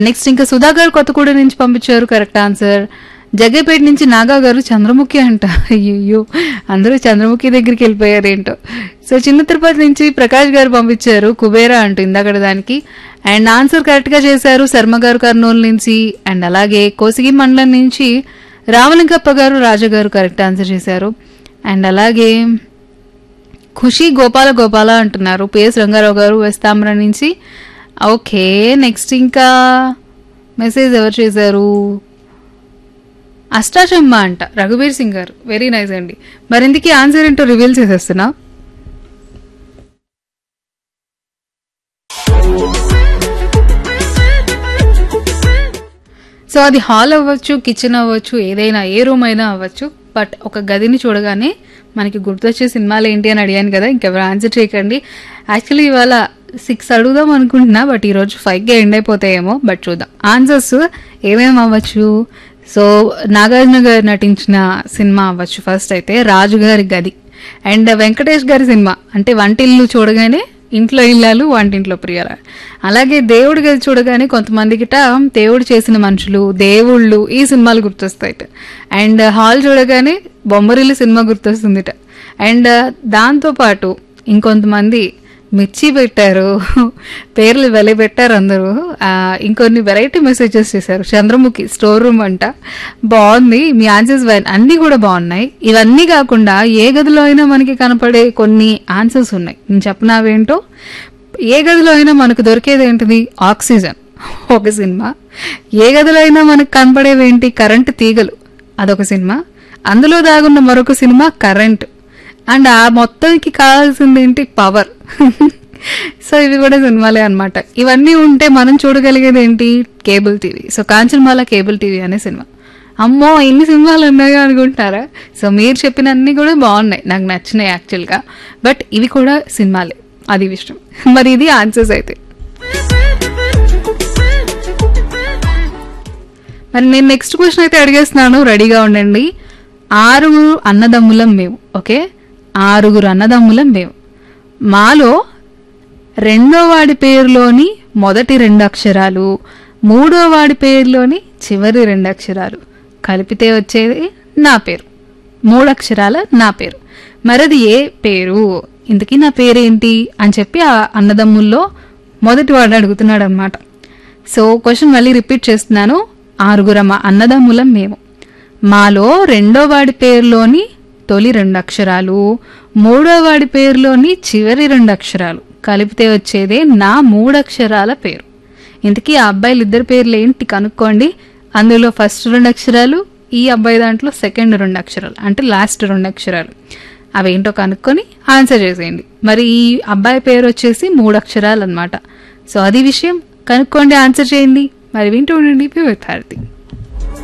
next ఇంకా సుధాకర్ కొత్తగూడ నుంచి పంపించారు కరెక్ట్ ఆన్సర్ జగ్గేపేట నుంచి నాగా గారు చంద్రముఖి అంట అయ్యో అందరూ చంద్రముఖి దగ్గరికి వెళ్ళిపోయారు ఏంటో సో చిన్న తిరుపతి నుంచి ప్రకాష్ గారు పంపించారు కుబేరా అంటూ ఇందాకడ దానికి అండ్ ఆన్సర్ కరెక్ట్ గా చేశారు శర్మ గారు కర్నూలు నుంచి అండ్ అలాగే కోసిగి మండలం నుంచి రామలింగప్ప గారు రాజా గారు కరెక్ట్ ఆన్సర్ చేశారు అండ్ అలాగే ఖుషి గోపాల గోపాల అంటున్నారు పిఎస్ రంగారావు గారు వెస్తాంబ్ర నుంచి ఓకే నెక్స్ట్ ఇంకా మెసేజ్ ఎవరు చేశారు అష్టాచమ్మ అంట రఘువీర్ సింగ్ గారు వెరీ నైస్ అండి మరి ఇందుకీ ఆన్సర్ ఏంటో రివీల్ చేసేస్తున్నా సో అది హాల్ అవ్వచ్చు కిచెన్ అవ్వచ్చు ఏదైనా ఏ రూమ్ అయినా అవ్వచ్చు బట్ ఒక గదిని చూడగానే మనకి గుర్తొచ్చే సినిమాలు ఏంటి అని అడిగాను కదా ఇంకెవరు ఆన్సర్ చేయకండి యాక్చువల్లీ ఇవాళ సిక్స్ అడుగుదాం అనుకుంటున్నా బట్ ఈరోజు ఫైవ్గా ఎండ్ అయిపోతాయేమో బట్ చూద్దాం ఆన్సర్స్ ఏమేమి అవ్వచ్చు సో నాగార్జున గారు నటించిన సినిమా అవ్వచ్చు ఫస్ట్ అయితే రాజు గారి గది అండ్ వెంకటేష్ గారి సినిమా అంటే వంటిల్లు చూడగానే ఇంట్లో ఇల్లాలు వంటింట్లో ప్రియాల అలాగే దేవుడి గది చూడగానే కొంతమందికిట దేవుడు చేసిన మనుషులు దేవుళ్ళు ఈ సినిమాలు గుర్తొస్తాయిట అండ్ హాల్ చూడగానే బొమ్మరిల్లు సినిమా గుర్తొస్తుందిట అండ్ దాంతోపాటు ఇంకొంతమంది మిర్చి పెట్టారు పేర్లు వెలి పెట్టారు అందరూ ఆ, ఇంకొన్ని వెరైటీ మెసేజెస్ చేశారు చంద్రముఖి స్టోర్ రూమ్ అంట బాగుంది మీ ఆన్సర్స్ అన్నీ కూడా బాగున్నాయి ఇవన్నీ కాకుండా ఏ గదిలో అయినా మనకి కనపడే కొన్ని ఆన్సర్స్ ఉన్నాయి నేను చెప్పినావేంటో ఏ గదిలో అయినా మనకు దొరికేది ఏంటిది ఆక్సిజన్ ఒక సినిమా ఏ గదిలో అయినా మనకు కనపడేవేంటి కరెంటు తీగలు అదొక సినిమా అందులో దాగున్న మరొక సినిమా కరెంట్ అండ్ ఆ మొత్తానికి కావాల్సింది ఏంటి పవర్ సో ఇవి కూడా సినిమాలే అన్నమాట ఇవన్నీ ఉంటే మనం చూడగలిగేది ఏంటి cable TV so Kanchanmala cable TV అనే సినిమా అమ్మో ఇన్ని సినిమాలు ఉన్నాయో అనుకుంటారా సో మీరు చెప్పిన అన్ని కూడా బాగున్నాయి నాకు నచ్చినాయి యాక్చువల్గా బట్ ఇవి కూడా సినిమాలే అది విషయం మరి ఇది ఆన్సర్స్ అయితే మరి నేను నెక్స్ట్ క్వశ్చన్ అయితే అడిగేస్తున్నాను రెడీగా ఉండండి ఆరుగురు అన్నదమ్ములం మేము ఓకే ఆరుగురు అన్నదమ్ములం మేము మాలో రెండో వాడి పేరులోని మొదటి రెండు అక్షరాలు మూడో వాడి పేరులోని చివరి రెండు అక్షరాలు కలిపితే వచ్చేది నా పేరు మూడు అక్షరాల నా పేరు మరది ఏ పేరు ఇంతకీ నా పేరేంటి అని చెప్పి ఆ అన్నదమ్ముల్లో మొదటి వాడు అడుగుతున్నాడు అనమాట సో క్వశ్చన్ మళ్ళీ రిపీట్ చేస్తున్నాను ఆరుగురమ అన్నదమ్ములం మేము మాలో రెండో వాడి పేరులోని తొలి రెండు అక్షరాలు మూడో వాడి పేరులోని చివరి రెండు అక్షరాలు కలిపితే వచ్చేదే నా మూడు అక్షరాల పేరు ఇంతకీ ఆ అబ్బాయిలు ఇద్దరు పేర్లు ఏంటి కనుక్కోండి అందులో ఫస్ట్ రెండు అక్షరాలు ఈ అబ్బాయి దాంట్లో సెకండ్ రెండు అక్షరాలు అంటే లాస్ట్ రెండు అక్షరాలు అవేంటో కనుక్కొని ఆన్సర్ చేసేయండి మరి ఈ అబ్బాయి పేరు వచ్చేసి మూడు అక్షరాలు అనమాట సో అది విషయం కనుక్కోండి ఆన్సర్ చేయండి మరి వింటూ ఉండండి విత్ భారతి